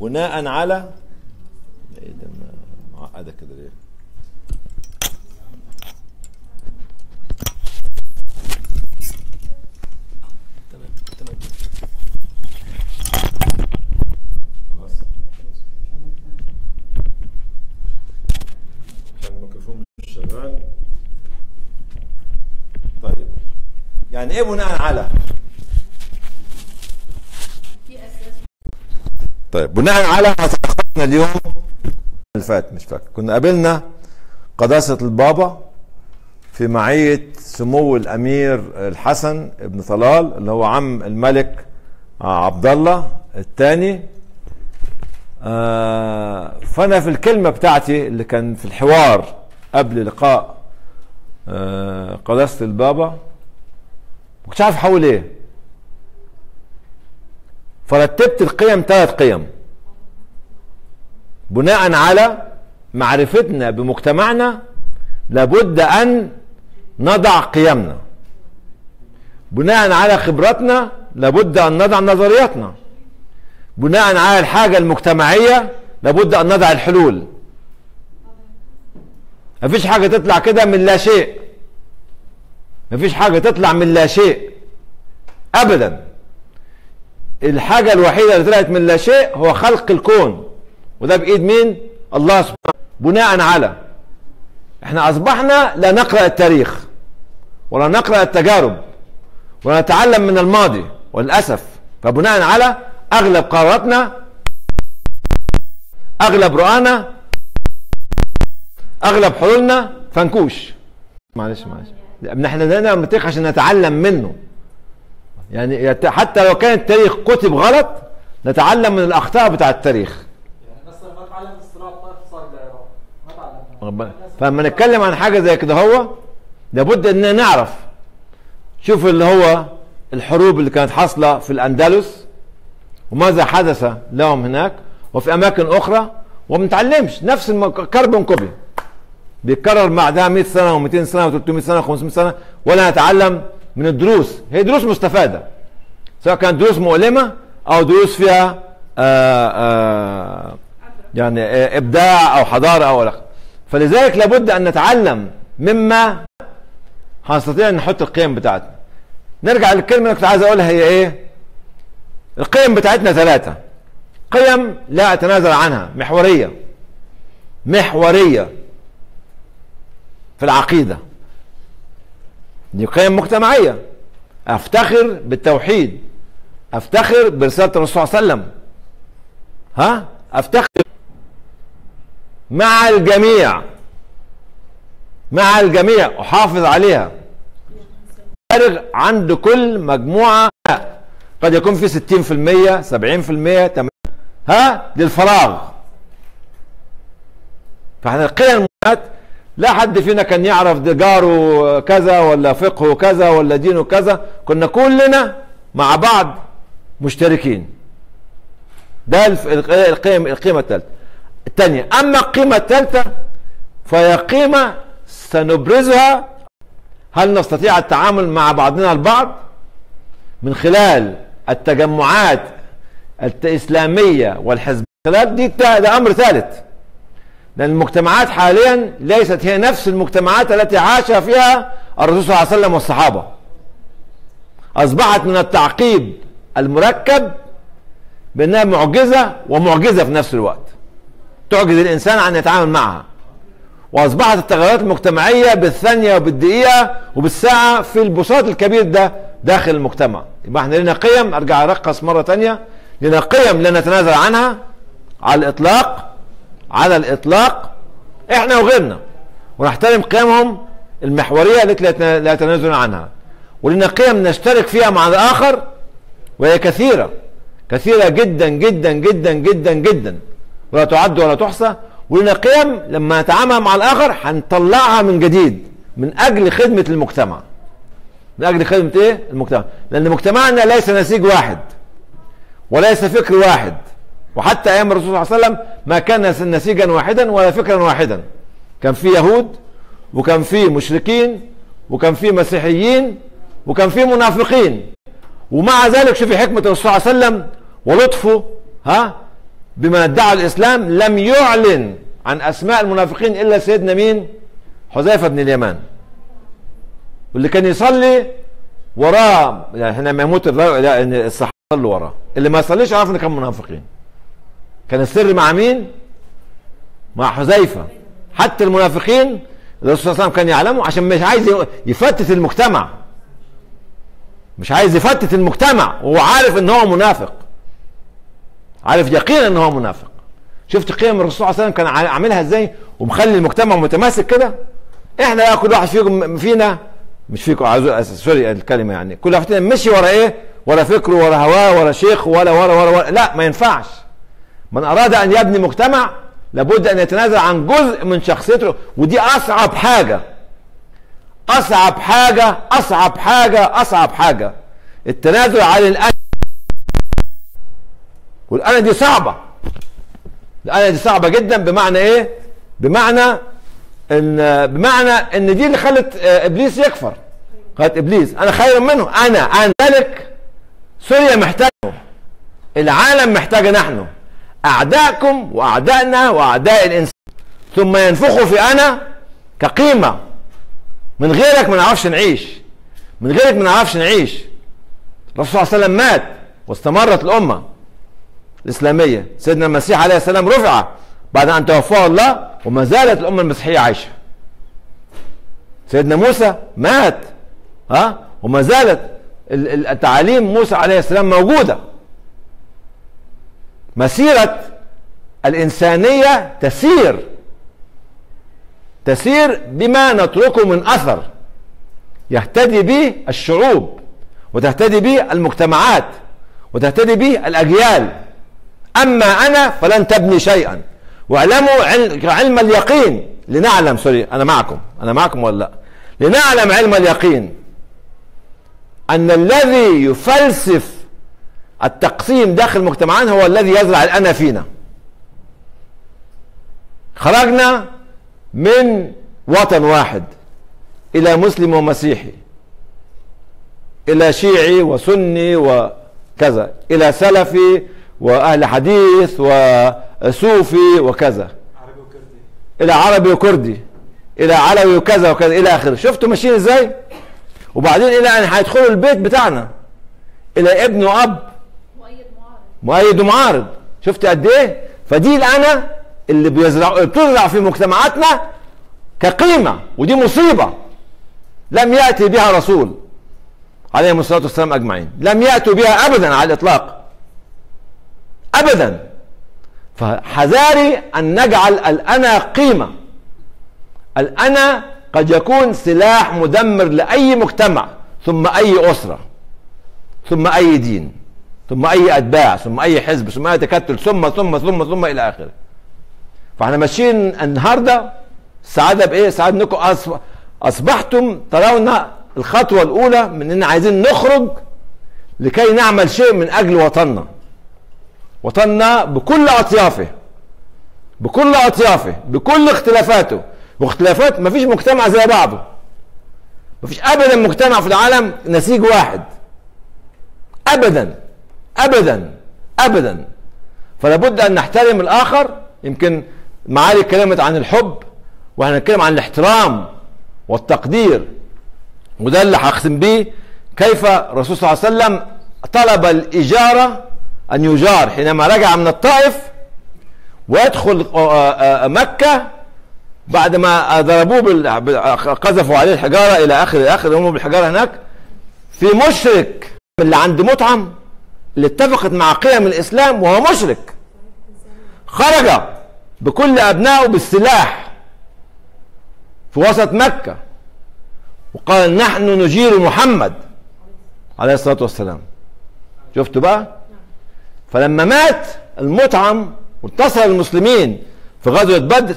بناء على ايه ده معقده كده ليه تمام تمام خلاص عشان الميكروفون مش شغال طيب يعني ايه بناء على في اساس طيب بناء على ما تلقينا اليوم اللي فات مش فاكر كنا قابلنا قداسة البابا في معية سمو الأمير الحسن ابن طلال اللي هو عم الملك عبد الله الثاني آه فأنا في الكلمة بتاعتي اللي كان في الحوار قبل لقاء آه قداسة البابا ما كنتش عارف حول ايه فرتبت القيم ثلاث قيم بناء على معرفتنا بمجتمعنا لابد ان نضع قيمنا بناء على خبراتنا لابد ان نضع نظرياتنا بناء على الحاجه المجتمعيه لابد ان نضع الحلول مفيش حاجه تطلع كده من لا شيء مفيش حاجه تطلع من لا شيء ابدا الحاجة الوحيدة اللي طلعت من لا شيء هو خلق الكون وده بإيد مين؟ الله سبحانه بناء على احنا أصبحنا لا نقرأ التاريخ ولا نقرأ التجارب ولا نتعلم من الماضي وللأسف فبناء على أغلب قراراتنا أغلب رؤانا أغلب حلولنا فنكوش معلش معلش لا، احنا لنا التاريخ عشان نتعلم منه يعني يت- حتى لو كان التاريخ كتب غلط نتعلم من الاخطاء بتاع التاريخ يعني مثلا ما اتعلم الصراع الطائف صار العراق ما تعلمها ربنا- فلما نتكلم عن حاجه زي كده هو لابد اننا نعرف شوف اللي هو الحروب اللي كانت حاصله في الاندلس وماذا حدث لهم هناك وفي اماكن اخرى وما نتعلمش نفس الكربون كوبي بيتكرر بعدها 100 سنه و200 سنه و300 سنه و500 سنه ولا نتعلم من الدروس هي دروس مستفاده سواء كانت دروس مؤلمه او دروس فيها آآ آآ يعني آه، ابداع او حضاره او الى فلذلك لابد ان نتعلم مما هنستطيع ان نحط القيم بتاعتنا نرجع للكلمه اللي كنت عايز اقولها هي ايه القيم بتاعتنا ثلاثه قيم لا اتنازل عنها محوريه محوريه في العقيده دي قيم مجتمعيه افتخر بالتوحيد افتخر برساله الرسول صلى الله عليه وسلم ها افتخر مع الجميع مع الجميع احافظ عليها فارغ عند كل مجموعه قد يكون في 60% 70% 80 ها للفراغ فاحنا القيم المهمات لا حد فينا كان يعرف ده جاره كذا ولا فقهه كذا ولا دينه كذا كنا كلنا مع بعض مشتركين ده الف- القيم القيمة الثالثة الثانية أما القيمة الثالثة فهي قيمة سنبرزها هل نستطيع التعامل مع بعضنا البعض من خلال التجمعات الإسلامية والحزب خلال دي تا- ده أمر ثالث لأن المجتمعات حاليا ليست هي نفس المجتمعات التي عاش فيها الرسول صلى الله عليه وسلم والصحابة أصبحت من التعقيد المركب بأنها معجزة ومعجزة في نفس الوقت تعجز الإنسان أن يتعامل معها وأصبحت التغيرات المجتمعية بالثانية وبالدقيقة وبالساعة في البساط الكبير ده داخل المجتمع يبقى احنا لنا قيم أرجع أرقص مرة تانية لنا قيم لا نتنازل عنها على الإطلاق على الإطلاق احنا وغيرنا ونحترم قيمهم المحورية التي لا يتنا- لا يتنازلون عنها ولنا قيم نشترك فيها مع الآخر وهي كثيرة كثيرة جدا جدا جدا جدا جدا ولا تعد ولا تحصى ولنا قيم لما نتعامل مع الآخر هنطلعها من جديد من أجل خدمة المجتمع من أجل خدمة إيه؟ المجتمع لأن مجتمعنا ليس نسيج واحد وليس فكر واحد وحتى أيام الرسول صلى الله عليه وسلم ما كان نسيجا واحدا ولا فكرا واحدا كان في يهود وكان في مشركين وكان في مسيحيين وكان في منافقين ومع ذلك شوفي حكمة الرسول صلى الله عليه وسلم ولطفه ها بما ادعى الاسلام لم يعلن عن اسماء المنافقين الا سيدنا مين حذيفه بن اليمان واللي كان يصلي وراه يعني هنا ما يموت الرجل لا ان الصحابه صلوا وراه اللي ما يصليش عرف ان كان منافقين كان السر مع مين مع حذيفه حتى المنافقين الرسول صلى الله عليه وسلم كان يعلمه عشان مش عايز يفتت المجتمع مش عايز يفتت المجتمع وهو عارف ان هو منافق عارف يقينا ان هو منافق شفت قيم الرسول صلى الله عليه وسلم كان عاملها ازاي ومخلي المجتمع متماسك كده احنا بقى كل واحد فيكم فينا مش فيكم عاوز سوري الكلمه يعني كل واحد فينا مشي ورا ايه ورا فكره ورا هواه ورا شيخ ولا ورا ورا, ورا لا ما ينفعش من اراد ان يبني مجتمع لابد ان يتنازل عن جزء من شخصيته ودي اصعب حاجه اصعب حاجه اصعب حاجه اصعب حاجه التنازل عن الانا والانا دي صعبه الانا دي صعبه جدا بمعنى ايه بمعنى ان بمعنى ان دي اللي خلت آه، ابليس يكفر قالت ابليس انا خير منه انا عن ذلك سوريا محتاجه العالم محتاجه نحن اعداءكم واعدائنا واعداء الانسان ثم ينفخوا في انا كقيمه من غيرك ما نعرفش نعيش من غيرك ما نعرفش نعيش الرسول صلى الله عليه وسلم مات واستمرت الامه الاسلاميه سيدنا المسيح عليه السلام رفع بعد ان توفاه الله وما زالت الامه المسيحيه عايشه سيدنا موسى مات ها وما زالت ال- ال- التعاليم موسى عليه السلام موجوده مسيره الانسانيه تسير تسير بما نتركه من اثر يهتدي به الشعوب وتهتدي به المجتمعات وتهتدي به الاجيال اما انا فلن تبني شيئا واعلموا عل- علم اليقين لنعلم سوري انا معكم انا معكم ولا لا لنعلم علم اليقين ان الذي يفلسف التقسيم داخل المجتمعات هو الذي يزرع الانا فينا خرجنا من وطن واحد الى مسلم ومسيحي الى شيعي وسني وكذا الى سلفي واهل حديث وصوفي وكذا عربي وكردي الى عربي وكردي الى علوي وكذا وكذا الى اخره شفتوا ماشيين ازاي وبعدين الى ان هيدخلوا البيت بتاعنا الى ابن واب مؤيد معارض مؤيد ومعارض شفت قد ايه فدي الانا اللي بيزرع بتزرع في مجتمعاتنا كقيمه ودي مصيبه لم ياتي بها رسول عليهم الصلاه والسلام اجمعين لم ياتوا بها ابدا على الاطلاق ابدا فحذاري ان نجعل الانا قيمه الانا قد يكون سلاح مدمر لاي مجتمع ثم اي اسره ثم اي دين ثم اي اتباع ثم اي حزب ثم اي تكتل ثم ثم ثم ثم الى اخره فاحنا ماشيين النهارده السعاده بايه؟ السعاده انكم أصب- اصبحتم ترون الخطوه الاولى من ان عايزين نخرج لكي نعمل شيء من اجل وطننا وطننا بكل اطيافه بكل اطيافه بكل اختلافاته واختلافات مفيش مجتمع زي بعضه مفيش ابدا مجتمع في العالم نسيج واحد ابدا ابدا ابدا فلا بد ان نحترم الاخر يمكن معالي اتكلمت عن الحب واحنا نتكلم عن الاحترام والتقدير وده اللي هختم بيه كيف الرسول صلى الله عليه وسلم طلب الاجاره ان يجار حينما رجع من الطائف ويدخل آه، آه، مكه بعد ما ضربوه بال- بال- قذفوا عليه الحجاره الى اخر الى اخر هم بالحجاره هناك في مشرك اللي عند مطعم اللي اتفقت مع قيم الاسلام وهو مشرك خرج بكل ابنائه بالسلاح في وسط مكه وقال نحن نجير محمد عليه الصلاه والسلام شفتوا بقى فلما مات المطعم واتصل المسلمين في غزوه بدر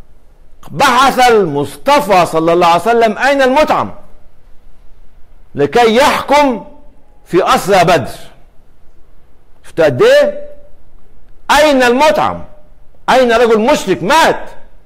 بحث المصطفى صلى الله عليه وسلم اين المطعم لكي يحكم في اسرى بدر شفت قد ايه اين المطعم اين رجل مشرك مات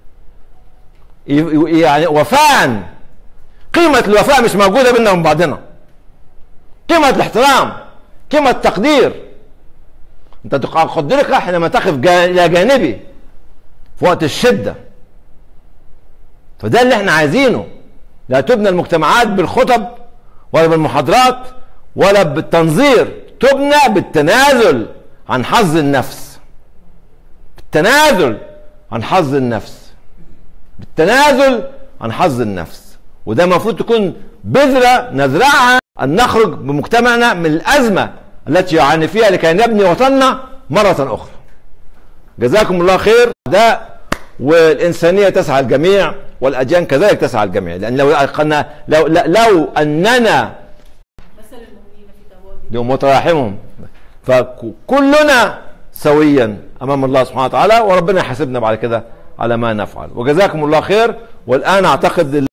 ي- ي- يعني وفاء قيمة الوفاء مش موجودة بيننا وبين بعضنا قيمة الاحترام قيمة التقدير انت تقدرك حينما تقف جا- الى جانبي في وقت الشده فده اللي احنا عايزينه لا تبنى المجتمعات بالخطب ولا بالمحاضرات ولا بالتنظير تبنى بالتنازل عن حظ النفس بالتنازل عن حظ النفس بالتنازل عن حظ النفس وده المفروض تكون بذرة نزرعها أن نخرج بمجتمعنا من الأزمة التي يعاني فيها لكي نبني وطننا مرة أخرى جزاكم الله خير ده والإنسانية تسعى الجميع والأديان كذلك تسعى الجميع لأن لو قلنا لو, لو أننا مثل المؤمنين في توابهم لهم متراحمهم فكلنا سويا امام الله سبحانه وتعالى وربنا يحاسبنا بعد كده على ما نفعل وجزاكم الله خير والان اعتقد